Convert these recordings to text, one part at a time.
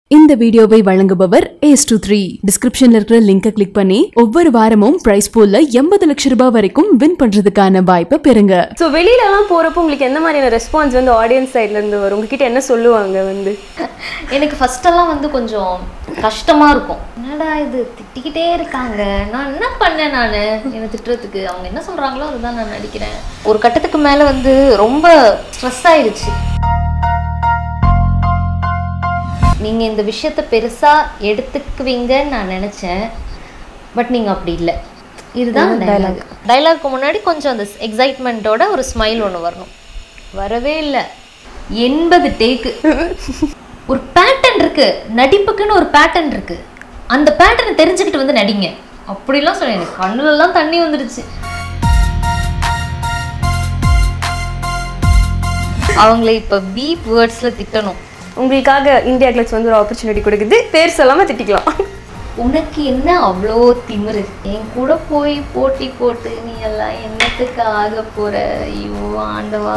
இந்த வீடியோவை வழங்குபவர் ஏஸ் டூ த்ரீ டிஸ்கிரிப்ஷன்ல இருக்கிற லிங்கை கிளிக் பண்ணி ஒவ்வொரு வாரமும் பிரைஸ் பூல்ல எண்பது லட்சம் ரூபாய் வரைக்கும் வின் பண்றதுக்கான வாய்ப்பை பெறுங்க ஸோ வெளியிலலாம் போகிறப்போ உங்களுக்கு எந்த மாதிரியான ரெஸ்பான்ஸ் வந்து ஆடியன்ஸ் சைட்லேருந்து வரும் உங்ககிட்ட என்ன சொல்லுவாங்க வந்து எனக்கு ஃபர்ஸ்டெல்லாம் வந்து கொஞ்சம் கஷ்டமாக இருக்கும் என்னடா இது திட்டிக்கிட்டே இருக்காங்க நான் என்ன பண்ணேன் நான் என்னை திட்டுறதுக்கு அவங்க என்ன சொல்கிறாங்களோ அதுதான் நான் நடிக்கிறேன் ஒரு கட்டத்துக்கு மேலே வந்து ரொம்ப ஸ்ட்ரெஸ் ஆயிடுச்சு நீங்கள் இந்த விஷயத்த பெருசாக எடுத்துக்குவீங்கன்னு நான் நினச்சேன் பட் நீங்கள் அப்படி இல்லை இதுதான் டைலாக் டைலாக்கு முன்னாடி கொஞ்சம் அந்த எக்ஸைட்மெண்ட்டோட ஒரு ஸ்மைல் ஒன்று வரணும் வரவே இல்லை எண்பது டேக்கு ஒரு பேட்டர்ன் இருக்கு நடிப்புக்குன்னு ஒரு பேட்டர்ன் இருக்கு அந்த பேட்டர்னை தெரிஞ்சுக்கிட்டு வந்து நடிங்க அப்படிலாம் சொல்ல எனக்கு கண்ணுலலாம் தண்ணி வந்துடுச்சு அவங்கள இப்போ பீப் வேர்ட்ஸில் திட்டணும் உங்களுக்காக இந்தியா கிளப்ஸ் வந்து ஒரு ஆப்பர்ச்சுனிட்டி கொடுக்குது பேர் சொல்லாமல் திட்டிக்கலாம் உனக்கு என்ன அவ்வளோ திமிரு என் கூட போய் போட்டி போட்டு நீ எல்லாம் என்னத்துக்கு ஆக போற ஐயோ ஆண்டவா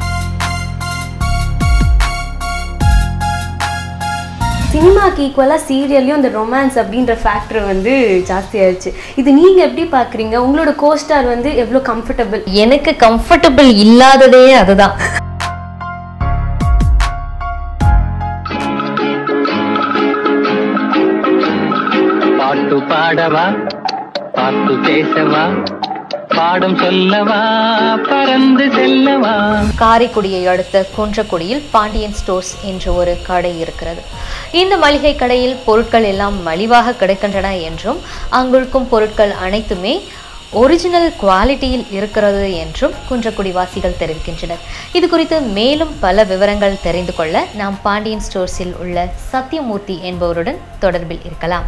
சினிமாக்கு ஈக்குவலாக சீரியல்லையும் அந்த ரொமான்ஸ் அப்படின்ற ஃபேக்டர் வந்து ஜாஸ்தி ஆயிடுச்சு இது நீங்கள் எப்படி பார்க்குறீங்க உங்களோட கோஸ்டார் வந்து எவ்வளோ கம்ஃபர்டபுள் எனக்கு கம்ஃபர்டபுள் இல்லாததே அதுதான் பாட்டு பாடவா பாட்டு பேசவா பாடம் சொல்லவா பறந்து செல்லவா காரைக்குடியை அடுத்த குன்றக்குடியில் பாண்டியன் ஸ்டோர்ஸ் என்ற ஒரு கடை இருக்கிறது இந்த மளிகை கடையில் பொருட்கள் எல்லாம் மலிவாக கிடைக்கின்றன என்றும் அங்கிருக்கும் பொருட்கள் அனைத்துமே ஒரிஜினல் குவாலிட்டியில் இருக்கிறது என்றும் குன்றக்குடி வாசிகள் தெரிவிக்கின்றனர் இது குறித்து மேலும் பல விவரங்கள் தெரிந்து கொள்ள நாம் பாண்டியன் ஸ்டோர்ஸில் உள்ள சத்யமூர்த்தி என்பவருடன் தொடர்பில் இருக்கலாம்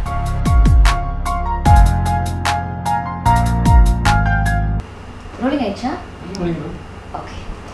rolling ஆயிடுச்சா ஓகே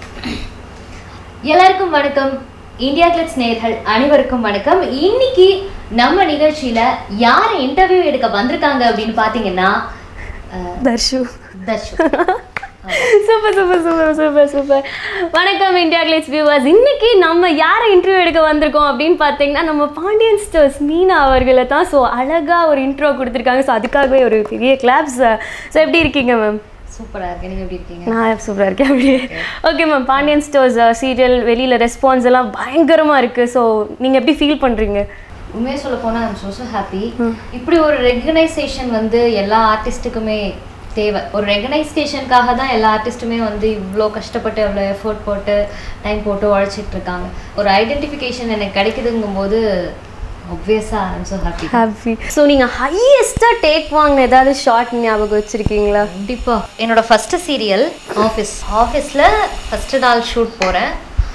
எல்லாருக்கும் வணக்கம் இந்தியா கிளப்ஸ் நேர்கள் அனைவருக்கும் வணக்கம் இன்னைக்கு நம்ம நிகழ்ச்சியில யாரை இன்டர்வியூ எடுக்க வந்திருக்காங்க அப்படின்னு பாத்தீங்கன்னா அஹ், Darshu Darshu super super super super super வணக்கம் இந்தியா கிளேட்ஸ் வியூவர்ஸ் இன்னைக்கு நம்ம யாரை இன்டர்வியூ எடுக்க வந்திருக்கோம் அப்படின்னு பார்த்தீங்கன்னா நம்ம பாண்டியன் ஸ்டோர்ஸ் மீனா அவர்களை தான் ஸோ அழகாக ஒரு இன்ட்ரோ கொடுத்துருக்காங்க ஸோ அதுக்காகவே ஒரு பெரிய கிளாப்ஸ் ஸோ எப்படி இருக்கீங்க மேம் சூப்பரா இருக்கு நீங்க எப்படி இருக்கீங்க நான் சூப்பராக இருக்கேன் அப்படியே okay ma'am Pandian stores serial வெளியில் ரெஸ்பான்ஸ் எல்லாம் பயங்கரமாக இருக்குது ஸோ நீங்கள் எப்படி ஃபீல் பண்ணுறீங்க உண்மையை சொல்ல போனா ஐம் so so ஹாப்பி இப்படி ஒரு ரெகனைசேஷன் வந்து எல்லா ஆர்டிஸ்ட்டுக்குமே தேவை ஒரு ரெகனைசேஷனுக்காக தான் எல்லா ஆர்டிஸ்ட்டுமே வந்து இவ்வளோ கஷ்டப்பட்டு அவ்வளோ எஃபோர்ட் போட்டு டைம் போட்டு உழைச்சிட்டு இருக்காங்க ஒரு ஐடென்டிஃபிகேஷன் எனக்கு கிடைக்குதுங்கும்போது ஒப்வியஸாக I'm so happy happy so நீங்கள் ஹையஸ்ட்டாக டேக் வாங்கின ஏதாவது ஷார்ட் ஞாபகம் வச்சுருக்கீங்களா கண்டிப்பா என்னோட ஃபர்ஸ்ட் சீரியல் ஆஃபீஸ் ஆஃபீஸில் ஃபஸ்ட்டு நாள் ஷூட் போகிறேன்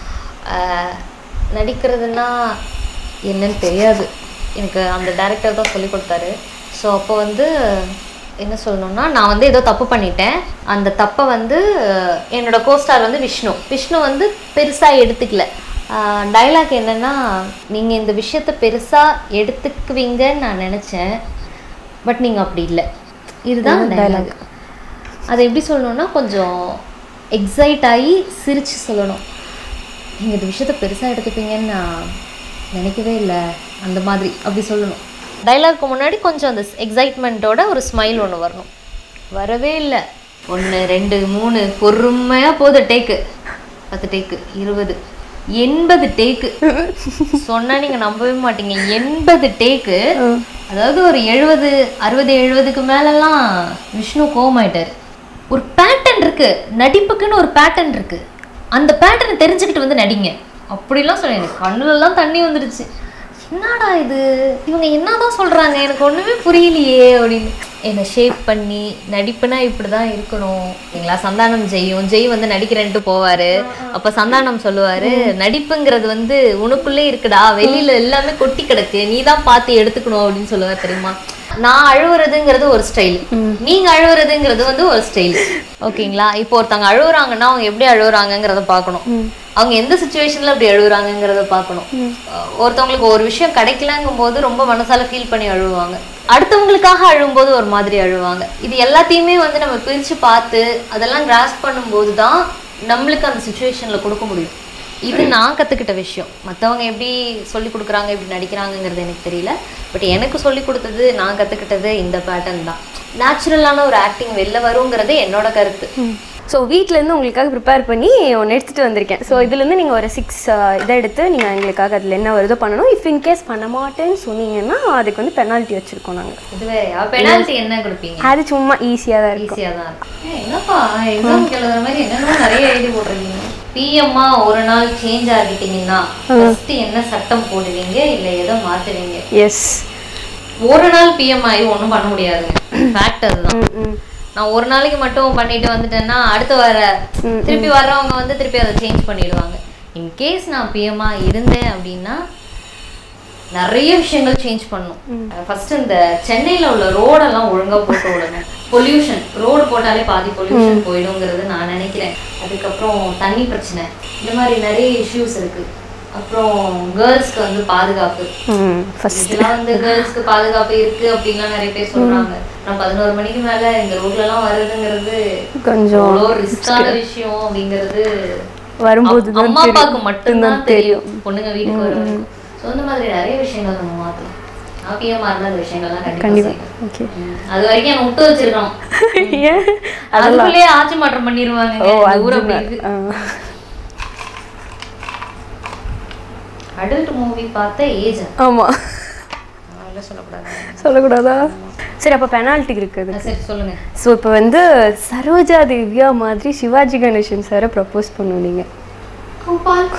நடிக்கிறதுனா என்னன்னு தெரியாது எனக்கு அந்த டேரக்டர் தான் சொல்லி கொடுத்தாரு ஸோ அப்போ வந்து என்ன சொல்லணும்னா நான் வந்து ஏதோ தப்பு பண்ணிட்டேன் அந்த தப்பை வந்து அஹ், என்னோட கோஸ்டார் வந்து விஷ்ணு விஷ்ணு வந்து பெருசாக எடுத்துக்கல டைலாக் என்னன்னா நீங்கள் இந்த விஷயத்த பெருசாக எடுத்துக்குவீங்கன்னு நான் நினச்சேன் பட் நீங்கள் அப்படி இல்லை இதுதான் டைலாக் அதை எப்படி சொல்லணும்னா கொஞ்சம் எக்ஸைட் ஆகி சிரிச்சு சொல்லணும் நீங்கள் இந்த விஷயத்த பெருசாக எடுத்துப்பீங்கன்னு நான் நினைக்கவே இல்லை அந்த மாதிரி அப்படி சொல்லணும் டைலாக்கு முன்னாடி கொஞ்சம் அந்த எக்ஸைட்மெண்ட்டோட ஒரு ஸ்மைல் ஒன்று வரணும் வரவே இல்லை ஒன்று ரெண்டு மூணு பொறுமையாக போகுது டேக்கு பத்து டேக்கு இருபது எண்பது டேக்கு சொன்னா நீங்க நம்பவே மாட்டீங்க எண்பது டேக்கு அதாவது ஒரு எழுபது அறுபது எழுபதுக்கு மேலெல்லாம் விஷ்ணு கோவமாயிட்டாரு ஒரு பேட்டர்ன் இருக்கு நடிப்புக்குன்னு ஒரு பேட்டர்ன் இருக்கு அந்த பேட்டர்னை தெரிஞ்சுக்கிட்டு வந்து நடிங்க அப்படிலாம் சொல்ல எனக்கு கண்ணுலலாம் தண்ணி வந்துடுச்சு என்னடா இது இவங்க என்னதான் சொல்றாங்க எனக்கு ஒண்ணுமே புரியலையே அப்படின்னு என்னை ஷேப் பண்ணி நடிப்புனா இப்படிதான் இருக்கணும் சரிங்களா சந்தானம் ஜெயும் ஜெய் வந்து நடிக்கிறேன்ட்டு போவாரு அப்ப சந்தானம் சொல்லுவாரு நடிப்புங்கிறது வந்து உனக்குள்ளே இருக்குடா வெளியில எல்லாமே கொட்டி கிடக்கு நீ தான் பார்த்து எடுத்துக்கணும் அப்படின்னு சொல்லுவார் தெரியுமா நான் அழுவுறதுங்கிறது ஒரு ஸ்டைல் நீங்க அழுவுறதுங்கிறது வந்து ஒரு ஸ்டைல் ஓகேங்களா இப்போ ஒருத்தவங்க அழுவுறாங்கன்னா அவங்க எப்படி அழுவுறாங்கங்கிறத பார்க்கணும் அவங்க எந்த சுச்சுவேஷன்ல அப்படி அழுகுறாங்கங்கிறத பார்க்கணும் அஹ் ஒருத்தவங்களுக்கு ஒரு விஷயம் கிடைக்கலங்கும் போது ரொம்ப மனசால ஃபீல் பண்ணி அழுவாங்க அடுத்தவங்களுக்காக அழும்போது ஒரு மாதிரி அழுவாங்க இது எல்லாத்தையுமே வந்து நம்ம பிரிச்சு பார்த்து அதெல்லாம் கிராஸ் பண்ணும்போது தான் நம்மளுக்கு அந்த சுச்சுவேஷன்ல கொடுக்க முடியும் இது நான் கற்றுக்கிட்ட விஷயம் மற்றவங்க எப்படி சொல்லி கொடுக்குறாங்க எப்படி நடிக்கிறாங்கங்கிறது எனக்கு தெரியல பட் எனக்கு சொல்லி கொடுத்தது நான் கற்றுக்கிட்டது இந்த பேட்டர்ன் தான் நேச்சுரலான ஒரு ஆக்டிங் வெளில வருங்கிறது என்னோட கருத்து ஸோ வீட்டிலேருந்து உங்களுக்காக ப்ரிப்பேர் பண்ணி ஒன்று எடுத்துகிட்டு வந்திருக்கேன் ஸோ இதுலேருந்து நீங்கள் ஒரு சிக்ஸ் இதை எடுத்து நீங்கள் எங்களுக்காக அதில் என்ன வருதோ பண்ணணும் இஃப் இன்கேஸ் பண்ண மாட்டேன்னு சொன்னீங்கன்னா அதுக்கு வந்து பெனால்ட்டி வச்சுருக்கோம் நாங்கள் இதுவே பெனால்ட்டி என்ன கொடுப்பீங்க அது சும்மா ஈஸியாக தான் இருக்கும் ஈஸியாக தான் இருக்கும் ஏய், என்னப்பா எக்ஸாம் எழுதுற மாதிரி என்னென்னமோ நிறைய எழுதி போட்டிருக்கீங்க பிஎம்மா ஒரு நாள் சேஞ்ச் ஆகிட்டீங்கன்னா ஃபர்ஸ்ட் என்ன சட்டம் போடுவீங்க இல்லை எதை மாத்துவீங்க எஸ் ஒரு நாள் பிஎம் ஆகி ஒன்றும் பண்ண முடியாதுங்க ஃபேக்ட் அதுதான் நான் ஒரு நாளைக்கு மட்டும் பண்ணிட்டு வந்துட்டேன்னா அடுத்து வர திருப்பி வர்றவங்க வந்து திருப்பி அதை சேஞ்ச் பண்ணிடுவாங்க இன்கேஸ் நான் பிஎம்மா இருந்தேன் அப்படின்னா நிறைய விஷயங்கள் சேஞ்ச் பண்ணும் ஃபர்ஸ்ட் இந்த சென்னையில உள்ள ரோடெல்லாம் ஒழுங்கா போட்டு விடணும் பொல்யூஷன் ரோடு போட்டாலே பாதி பொல்யூஷன் போயிடுங்கிறது நான் நினைக்கிறேன் அதுக்கப்புறம் தண்ணி பிரச்சனை இந்த மாதிரி நிறைய இஷ்யூஸ் இருக்கு அப்புறம் கேர்ள்ஸ்க்கு வந்து பாதுகாப்பு ம் ஃபஸ்ட் இதெல்லாம் வந்து கேர்ள்ஸ்க்கு பாதுகாப்பு இருக்கு அப்படின்லாம் நிறைய பேர் சொல்றாங்க நான் பதினோரு மணிக்கு மேல இந்த ரோட்ல எல்லாம் வர்றதுங்கிறது கொஞ்சம் அவ்வளோ ரிஸ்கான விஷயம் அப்படிங்கிறது வரும்போது அம்- அம்மா அப்பாவுக்கு மட்டும்தான் தெரியும் பொண்ணுங்க வீட்டுக்கு வரும் ஸோ இந்த மாதிரி நிறைய விஷயங்கள் நம்ம மாத்தலாம் ஹாப்பியாக மாறின அந்த விஷயங்கள்லாம் கண்டிப்பா செய்யணும். ஓகே ம். அது வரைக்கும் என்ன விட்டு வச்சிருக்கோம் ஏன் அதுக்குள்ளேயே ஆட்சி மாற்றம் பண்ணிடுவாங்க ஓ ஊர் அது அப்படி இருக்கு அடல்ட் மூவி பார்த்த ஏஜ் ஆமாம் அதெல்லாம் சொல்லக்கூடாது சொல்லக்கூடாதா சரி அப்போ பெனால்ட்டி இருக்குது ஆ, சரி சொல்லுங்க ஸோ இப்போ வந்து சரோஜா தேவியா மாதிரி சிவாஜி கணேசன் சாரை ப்ரப்போஸ் பண்ணுவீங்க கோபால்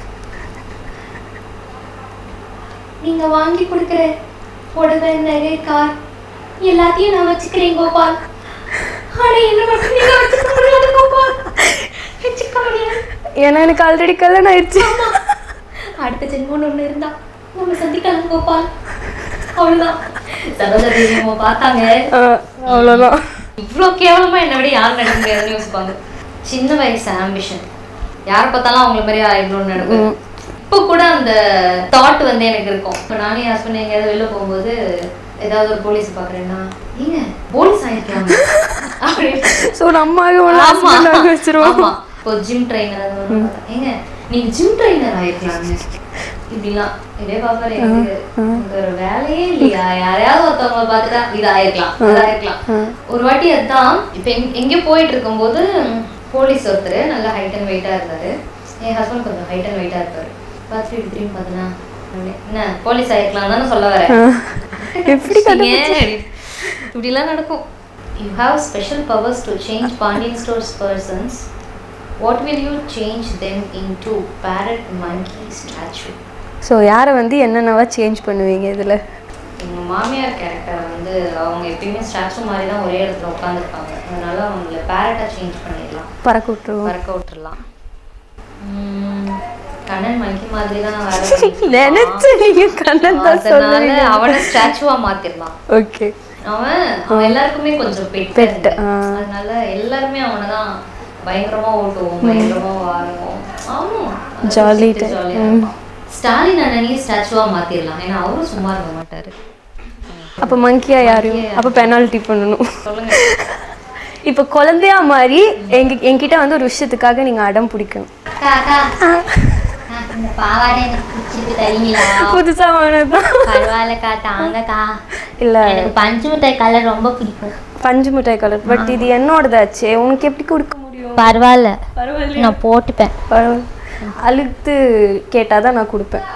நீங்க வாங்கி கொடுக்குற புடவை நகை கார் எல்லாத்தையும் நான் வச்சுக்கிறேன் கோபால் ஆனா என்ன மட்டும் நீங்க வச்சுக்க முடியாது கோபால் வச்சுக்க முடியாது ஏன்னா எனக்கு ஆல்ரெடி கல்யாணம் ஆயிடுச்சு அடுத்த ஜென்மம்னு ஒண்ணு இருந்தா நம்ம சந்திக்கலாம் கோபால் அவ்வளவுதான் சரோஜா தேவி அம்மா பார்த்தாங்க ஆ, அவ்வளோதான் இவ்வளோ கேவலமா என்னை விட யாரும் நடிக்க முடியாதுன்னு யோசிப்பாங்க சின்ன வயசு ஆம்பிஷன் யாரை பார்த்தாலும் அவங்கள மாதிரி ஆயிடணும்னு நினைப்பேன் இப்போ கூட அந்த தாட் வந்து எனக்கு இருக்கும் இப்போ நானே என் ஹஸ்பண்ட் எங்கேயாவது வெளில போகும்போது ஏதாவது ஒரு போலீஸ் பார்க்குறேன்னா ஏங்க போலீஸ் ஆயிருக்காங்க அப்படின்னு ஸோ நம்மாக ஒன்று ஆமா ஹஸ்பண்ட் வச்சிருவோம் ஆமா இப்போ ஜிம் ட்ரைனர் அது மாதிரி பார்த்தா, ஏங்க நீங்க ஜிம் ட்ரைனர் ஆயிருக்கலாங்க இப்படிலாம் இதே பாப்பாரு எனக்கு எனக்கு ஒரு வேலையே இல்லையா யாரையாவது ஒருத்தவங்க பார்த்துட்டா இது ஆயிருக்கலாம் அது ஆயிருக்கலாம் ஒரு வாட்டி அதான் இப்போ எங் எங்கேயோ போயிட்டு இருக்கும்போது போலீஸ் ஒருத்தர் நல்லா ஹைட் அண்ட் வெயிட்டா இருந்தாரு என் ஹஸ்பண்ட் கொஞ்சம் ஹைட் அண்ட் வெயிட்டா இருப்பாரு பார்த்துட்டு இப்படி திரும்பி பார்த்தனா என்ன போலீஸ் ஆயிருக்கலாம் தானே சொல்ல வரேன் எப்படி இப்படிலாம் நடக்கும் you have special powers to change Pandian stores persons what will you change them into parrot monkey statue so யாரை வந்து என்னென்னவா சேஞ்ச் பண்ணுவீங்க இதில் எங்கள் மாமியார் கேரக்டர் வந்து அவங்க எப்பயுமே ஸ்டாச்சு மாதிரி தான் ஒரே இடத்துல உட்காந்துருப்பாங்க அதனால அவங்கள பேரட்டாக சேஞ்ச் பண்ணிடலாம் பறக்க விட்டுருவோம் பறக்க விட்டுறலாம் உம், கண்ணன் மங்கி மாதிரி தான் வேற பண்ணிட்டு இருப்பான். நினைச்சு நீங்க கண்ணன் தான் அதனால சொல்லுவீங்க அவனை ஸ்டாச்சுவா மாத்திரலாம் ஓகே அவன் அவன் எல்லாருக்குமே கொஞ்சம் பெட் Pet, ஆ. அதனால எல்லாருமே அவனை தான் பயங்கரமா ஓட்டுவோம் பயங்கரமா வாங்குவோம் ஆமா Jolly ஜாலி type. ஸ்டாலின் அண்ணனையும் ஸ்டாச்சுவா மாத்திரலாம் ஏன்னா அவரும் சும்மா இருக்க மாட்டாரு அப்போ மங்கியா யாரையும் அப்போ பெனால்ட்டி பண்ணணும் சொல்லுங்க இப்போ குழந்தையா மாதிரி எங்க என்கிட்ட வந்து ஒரு விஷயத்துக்காக நீங்க அடம் பிடிக்கணும் காக்கா இந்த பாவாடை எனக்கு பிடிச்சிருக்கு தரீங்களா புதுசா வாங்கினதுதான் பரவாயில்லக்கா தாங்கக்கா இல்ல எனக்கு பஞ்சு மிட்டாய் கலர் ரொம்ப பிடிக்கும் பஞ்சு மிட்டாய் கலர் பட் இது என்னோடதாச்சே உனக்கு எப்படி கொடுக்க முடியும் பரவாயில்ல பரவாயில்ல நான் போட்டுப்பேன் பரவாயில்ல அழுத்து கேட்டாதான் நான் கொடுப்பேன்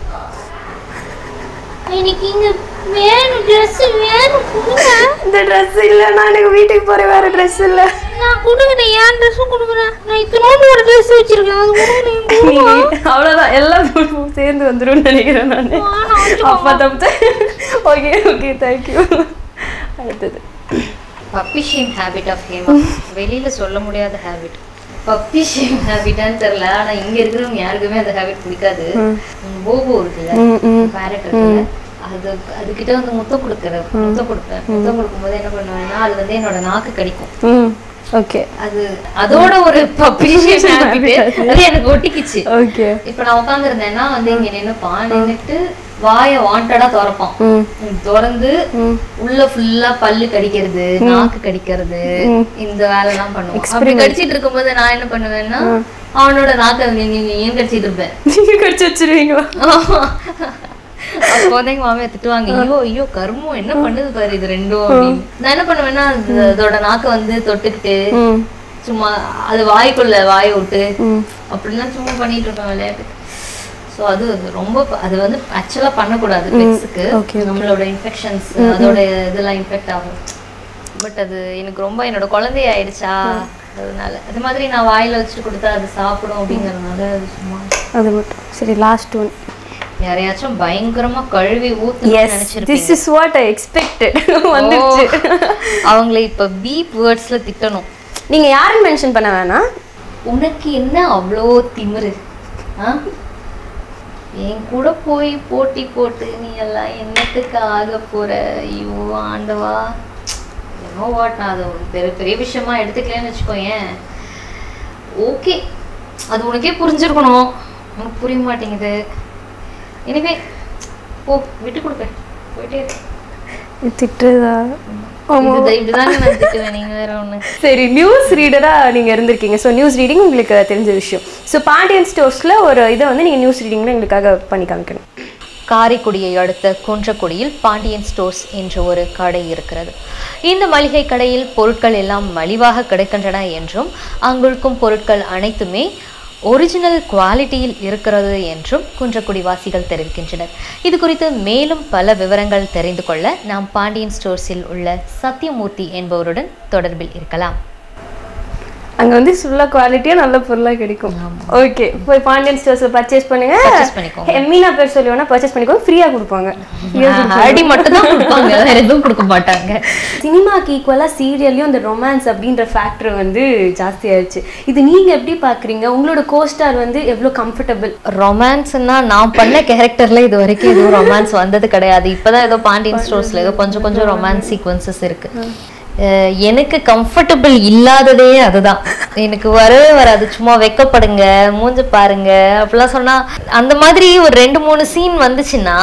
எனக்கு இங்க வேணும் ட்ரெஸ் வேணும் கொடுங்க இந்த ட்ரெஸ் இல்ல நான் எனக்கு வீட்டுக்கு போற வேற ட்ரெஸ் இல்ல நான் கொடுக்குறேன் ஏன் ட்ரெஸ்ஸும் கொடுக்குறேன் நான் இத்தனோண்டு ஒரு ட்ரெஸ் வச்சிருக்கேன் அது கொடுக்குறேன் நீ அவ்வளவுதான் எல்லாம் சேர்ந்து வந்துரும்னு நினைக்கிறேன் நான் அப்பா தப்பு ஓகே ஓகே தேங்க்யூ அடுத்தது puppy shame habit of Hema வெளியில சொல்ல முடியாத ஹேபிட் பப்பி ஷேம் ஹேபிட்டான்னு தெரியல ஆனா இங்க இருக்கிறவங்க யாருக்குமே அந்த ஹேபிட் பிடிக்காது ம், போபோ இருக்குல்ல ம், ம். பேரட் இருக்குல்ல அது அதுகிட்ட வந்து முத்தம் கொடுக்குற முத்தம் கொடுப்பேன் முத்தம் கொடுக்கும்போது என்ன பண்ணுவேன்னா அது வந்து என்னோட நாக்கு கடிக்கும் ம் ஓகே அது அதோட ஒரு பப்பி ஷேம் ஹேபிட் அது எனக்கு ஒட்டிக்கிச்சு ஓகே இப்ப நான் உட்காந்துருந்தேன்னா வந்து இங்க நின்னுப்பான் நின்னுட்டு வாயை வாண்டடா திறப்பான் ம் ம், திறந்து ம் உள்ள ஃபுல்லா பல்லு கடிக்கிறது நாக்கு கடிக்கிறது இந்த வேலை எல்லாம் பண்ணுவோம் அப்படி கடிச்சிட்டு இருக்கும்போது நான் என்ன பண்ணுவேன்னா அவனோட நாக்க ஏன் கடிச்சிட்டு இருப்பேன் நீங்க கடிச்சு வச்சிருவீங்களா அப்போ எங்க மாமியா திட்டுவாங்க ஐயோ ஐயோ கருமம் என்ன பண்ணுது பாரு இது ரெண்டும் அப்படின்னு நான் என்ன பண்ணுவேன்னா அது- அதோட நாக்க வந்து தொட்டுக்கிட்டு சும்மா அது வாய்க்குள்ள வாயை விட்டு அப்படிலாம் சும்மா பண்ணிட்டு இருப்பேன் விளையாட்டு ஸோ அது ரொம்ப ப- அது வந்து ஆக்சுவலாக பண்ணக்கூடாது பெட்ஸுக்கு நம்மளோட இன்ஃபெக்ஷன்ஸ் அதோட இதெல்லாம் இன்ஃபெக்ட் ஆகும் பட் அது எனக்கு ரொம்ப என்னோட குழந்தை ஆயிடுச்சா அதனால அது மாதிரி நான் வாயில வச்சுட்டு கொடுத்தா அது சாப்பிடும் அப்படிங்கறதுனால அது சும்மா அது மட்டும் சரி லாஸ்ட் ஒன் யாரையாச்சும் பயங்கரமா கழுவி ஊத்து எஸ் நினைச்சிருப்பீங்க this is what I expected வந்துருச்சு அவங்கள இப்ப பீப் வேர்ட்ஸ்ல திட்டணும் நீங்க யாருன்னு மென்ஷன் பண்ண வேணாம் உனக்கு என்ன அவ்வளோ திமிரு ஆ? என் கூட போய் போட்டி போட்டு நீ எல்லாம் என்னத்துக்கு ஆக போற ஐயோ ஆண்டவா என்னோ வாட் நான் அது ஒரு பெரிய பெரிய விஷயமா எடுத்துக்கலன்னு வச்சுக்கோயேன் ஓகே அது உனக்கே புரிஞ்சிருக்கணும் உனக்கு புரிய மாட்டேங்குது எனவே போ விட்டு கொடுக்க போயிட்டே இரு. திட்டுறதா இதுதான் இப்படிதாங்க நான் திட்டுவேன் நீங்க வேற ஒண்ணு சரி நியூஸ் ரீடரா நீங்க இருந்திருக்கீங்க ஸோ நியூஸ் ரீடிங் உங்களுக்கு தெரிஞ்ச விஷயம் ஸோ பாண்டியன் ஸ்டோர்ஸ்ல ஒரு இதை வந்து நீங்க நியூஸ் ரீடிங்ல எங்களுக்காக பண்ணி காமிக்கணும் காரைக்குடியை அடுத்த குன்றக்குடியில் பாண்டியன் ஸ்டோர்ஸ் என்ற ஒரு கடை இருக்கிறது இந்த மளிகை கடையில் பொருட்கள் எல்லாம் மலிவாக கிடைக்கின்றன என்றும் அங்கிருக்கும் பொருட்கள் அனைத்துமே ஒரிஜினல் குவாலிட்டியில் இருக்கிறது என்றும் குன்றக்குடி வாசிகள் தெரிவிக்கின்றனர் இது குறித்து மேலும் பல விவரங்கள் தெரிந்து கொள்ள நாம் பாண்டியன் ஸ்டோர்ஸில் உள்ள சத்யமூர்த்தி என்பவருடன் தொடர்பில் இருக்கலாம் அங்க வந்து ஃபுல்லா குவாலிட்டியா நல்ல பொருளா கிடைக்கும் ஓகே போய் பாண்டியன் ஸ்டோர்ஸ்ல பர்ச்சேஸ் பண்ணுங்க Purchase பண்ணிக்கோங்க. மீனா பேர் சொல்லி வேணா பர்ச்சேஸ் பண்ணிக்கோங்க ஃப்ரீயா கொடுப்பாங்க அடி மட்டும் தான் கொடுப்பாங்க வேற எதுவும் கொடுக்க மாட்டாங்க சினிமாக்கு ஈக்குவலா சீரியல்லையும் இந்த ரொமான்ஸ் அப்படின்ற ஃபேக்டர் வந்து ஜாஸ்தி ஆயிடுச்சு இது நீங்க எப்படி பாக்குறீங்க உங்களோட கோஸ்டார் வந்து எவ்வளவு கம்ஃபர்டபுள் ரொமான்ஸ்னா நான் பண்ண கேரக்டர்ல இது வரைக்கும் எதுவும் ரொமான்ஸ் வந்தது கிடையாது இப்பதான் ஏதோ பாண்டியன் ஸ்டோர்ஸ்ல ஏதோ கொஞ்சம் கொஞ்சம் ரொமான்ஸ் சீக்வன்சஸ் இருக்கு அஹ் எனக்கு கம்ஃபர்டபுள் இல்லாததே அதுதான் எனக்கு வரவே வராது சும்மா வெக்கப்படுங்க மூஞ்ச பாருங்க அப்படிலாம் சொன்னா அந்த மாதிரி ஒரு ரெண்டு மூணு சீன் வந்துச்சுன்னா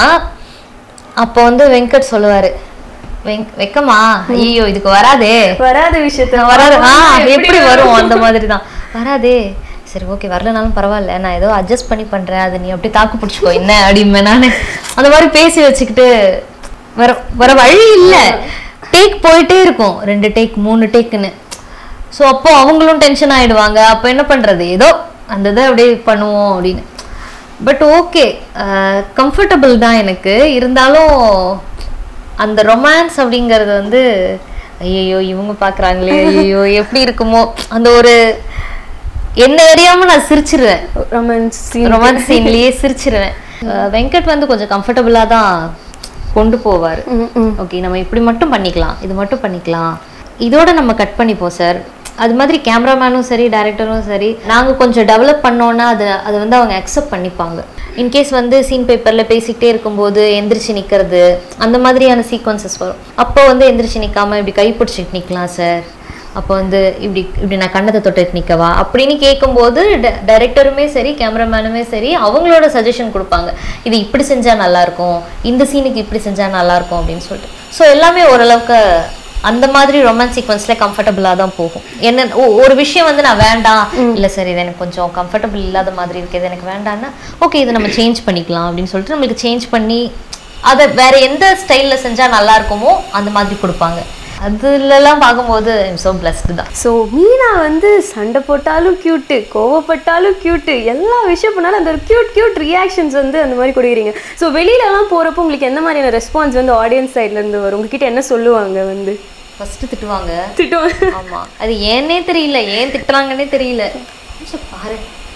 அப்போ வந்து வெங்கட் சொல்லுவாரு வெங்க வெக்கமா ஐயோ இதுக்கு வராதே வராத விஷயத்த வராது ஆ எப்படி வரும் அந்த மாதிரி தான் வராதே சரி ஓகே வரலனாலும் பரவாயில்ல நான் ஏதோ அட்ஜஸ்ட் பண்ணி பண்றேன் அது நீ அப்படி தாக்கு பிடிச்சிக்கோ என்ன அப்படிமே நானு அந்த மாதிரி பேசி வச்சுக்கிட்டு வர வர வழி இல்ல டேக் போயிட்டே இருக்கும் ரெண்டு டேக் மூணு டேக்குன்னு ஸோ அப்போ அவங்களும் டென்ஷன் ஆயிடுவாங்க அப்போ என்ன பண்றது ஏதோ அந்த இதை அப்படியே பண்ணுவோம் அப்படின்னு பட் ஓகே கம்ஃபர்டபுள் தான் எனக்கு இருந்தாலும் அந்த ரொமான்ஸ் அப்படிங்கிறது வந்து ஐயோ இவங்க பார்க்கறாங்களே ஐயோ எப்படி இருக்குமோ அந்த ஒரு என்ன அறியாம நான் சிரிச்சிருவேன் ரொமான்ஸ் ரொமான்ஸ் சீன்லயே சிரிச்சிருவேன் அஹ் வெங்கட் வந்து கொஞ்சம் கம்ஃபர்டபுளா தான் கொண்டு போவார் ஓகே நம்ம இப்படி மட்டும் பண்ணிக்கலாம் இது மட்டும் பண்ணிக்கலாம் இதோட நம்ம கட் பண்ணிப்போம் சார் அது மாதிரி கேமராமேனும் சரி டைரக்டரும் சரி நாங்கள் கொஞ்சம் டெவலப் பண்ணோன்னா அதை அதை வந்து அவங்க அக்செப்ட் பண்ணிப்பாங்க இன்கேஸ் வந்து சீன் பேப்பரில் பேசிக்கிட்டே இருக்கும்போது எந்திரிச்சு நிற்கிறது அந்த மாதிரியான சீக்வன்சஸ் வரும் அப்போ வந்து எந்திரிச்சு நிற்காம இப்படி கை பிடிச்சிட்டு நிற்கலாம் சார் அப்போ வந்து இப்படி இப்படி நான் கண்ணத்தை தொட்டுட்டு நிற்கவா அப்படின்னு கேட்கும்போது டைரக்டருமே சரி கேமராமேனுமே சரி அவங்களோட சஜஷன் கொடுப்பாங்க இது இப்படி செஞ்சா நல்லா இருக்கும் இந்த சீனுக்கு இப்படி செஞ்சா நல்லா இருக்கும் அப்படின்னு சொல்லிட்டு ஸோ எல்லாமே ஓரளவுக்கு அந்த மாதிரி ரொமான்ஸ் சீக்வன்ஸ்ல கம்ஃபர்டபுளாக தான் போகும் என்ன ஒ- ஒரு விஷயம் வந்து நான் வேண்டாம் இல்லை சார் இது எனக்கு கொஞ்சம் கம்ஃபர்டபுள் இல்லாத மாதிரி இருக்கு இது எனக்கு வேண்டாம்னா ஓகே இதை நம்ம சேஞ்ச் பண்ணிக்கலாம் அப்படின்னு சொல்லிட்டு நம்மளுக்கு சேஞ்ச் பண்ணி அதை வேற எந்த ஸ்டைல்ல செஞ்சா நல்லா இருக்குமோ அந்த மாதிரி கொடுப்பாங்க அதுலலாம் பார்க்கும்போது ஐம் ஸோ பிளஸ்டு தான் ஸோ மீனா வந்து சண்டை போட்டாலும் க்யூட்டு கோவப்பட்டாலும் க்யூட்டு எல்லா விஷயம் பண்ணாலும் அந்த ஒரு க்யூட் க்யூட் ரியாக்ஷன்ஸ் வந்து அந்த மாதிரி கொடுக்குறீங்க ஸோ வெளியிலலாம் போகிறப்போ உங்களுக்கு எந்த மாதிரியான ரெஸ்பான்ஸ் வந்து ஆடியன்ஸ் சைட்லேருந்து வரும் உங்ககிட்ட என்ன சொல்லுவாங்க வந்து ஃபர்ஸ்ட் திட்டுவாங்க திட்டம் ஆமா அது ஏன்னே தெரியல ஏன் திட்டுறாங்கன்னே தெரியல கொஞ்சம் பாரு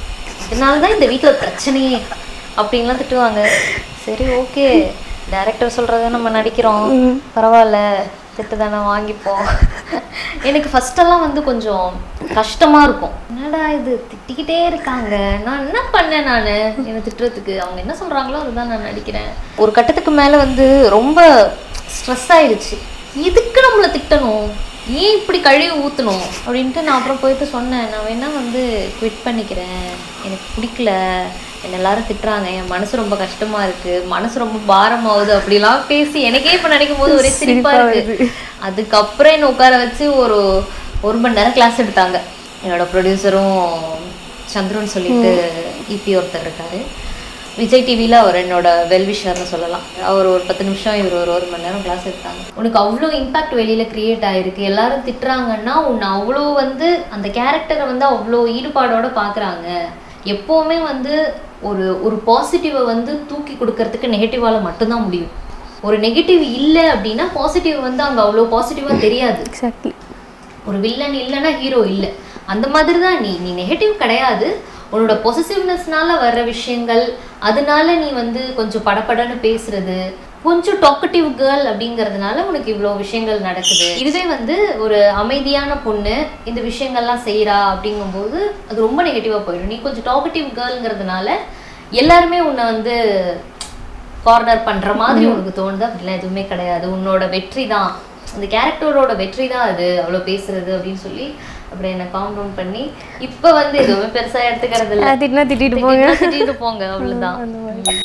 இதனால தான் இந்த வீட்ல பிரச்சனையே அப்படின்லாம் திட்டுவாங்க சரி ஓகே டைரக்டர் சொல்றத நம்ம நடிக்கிறோம் பரவாயில்ல திட்டு தானே வாங்கிப்போம் எனக்கு first எல்லாம் வந்து கொஞ்சம் கஷ்டமா இருக்கும் என்னடா இது திட்டிக்கிட்டே இருக்காங்க நான் என்ன பண்ணேன் நான் என்னை திட்டுறதுக்கு அவங்க என்ன சொல்றாங்களோ அதுதான் நான் நடிக்கிறேன் ஒரு கட்டத்துக்கு மேல வந்து ரொம்ப ஸ்ட்ரெஸ் ஆயிடுச்சு எதுக்கு நம்மளை திட்டணும் ஏன் இப்படி கழுவி ஊற்றணும் அப்படின்ட்டு நான் அப்புறம் போயிட்டு சொன்னேன் நான் வேணா வந்து குவிட் பண்ணிக்கிறேன் எனக்கு பிடிக்கல என்னை எல்லாரும் திட்டுறாங்க என் மனசு ரொம்ப கஷ்டமா இருக்கு மனசு ரொம்ப பாரமாகுது அப்படிலாம் பேசி எனக்கே இப்போ நினைக்கும் போது ஒரே சிரிப்பா இருக்கு அதுக்கப்புறம் என்ன உட்கார வச்சு ஒரு ஒரு மணி நேரம் கிளாஸ் எடுத்தாங்க என்னோட ப்ரொடியூசரும் சந்துருன்னு சொல்லிட்டு இபி ஒருத்தர் இருக்காரு விஜய் டிவியில் அவர் என்னோட வெல்விஷர்னு சொல்லலாம் அவர் ஒரு பத்து நிமிஷம் இவர் ஒரு ஒரு மணி நேரம் கிளாஸ் எடுத்தாங்க உனக்கு அவ்வளோ இம்பாக்ட் வெளியில் கிரியேட் ஆயிருக்கு எல்லாரும் திட்டுறாங்கன்னா உன்னை அவ்வளோ வந்து அந்த கேரக்டரை வந்து அவ்வளோ ஈடுபாடோட பார்க்குறாங்க எப்போவுமே வந்து ஒரு ஒரு பாசிட்டிவை வந்து தூக்கி கொடுக்கறதுக்கு நெகட்டிவால மட்டும்தான் முடியும் ஒரு நெகட்டிவ் இல்லை அப்படின்னா பாசிட்டிவ் வந்து அங்கே அவ்வளோ பாசிட்டிவாக தெரியாது எக்ஸாக்ட்லி ஒரு வில்லன் இல்லைன்னா ஹீரோ இல்லை அந்த மாதிரி தான் நீ நீ நெகட்டிவ் கிடையாது உன்னோட பொசசிவ்னஸ்னால வர்ற விஷயங்கள் அதனால நீ வந்து கொஞ்சம் படபடன்னு பேசுறது கொஞ்சம் டாக்கட்டிவ் கேர்ள் அப்படிங்கிறதுனால உனக்கு இவ்வளோ விஷயங்கள் நடக்குது இதுவே வந்து ஒரு அமைதியான பொண்ணு இந்த விஷயங்கள்லாம் செய்கிறா அப்படிங்கும்போது அது ரொம்ப நெகட்டிவாக போயிடும் நீ கொஞ்சம் டாக்கட்டிவ் கேர்ள்ங்கிறதுனால எல்லாருமே உன்னை வந்து கார்னர் பண்ற மாதிரி உனக்கு தோணுது அப்படிலாம் எதுவுமே கிடையாது உன்னோட வெற்றி தான் அந்த கேரக்டரோட வெற்றி தான் அது அவ்வளோ பேசுறது அப்படின்னு சொல்லி அப்படி என்ன காம் டவுன் பண்ணி இப்போ வந்து எதுவுமே பெருசா எடுத்துக்கிறது இல்ல திட்டினா திட்டிட்டு போங்க திட்டிட்டு போங்க அவ்வளவுதான்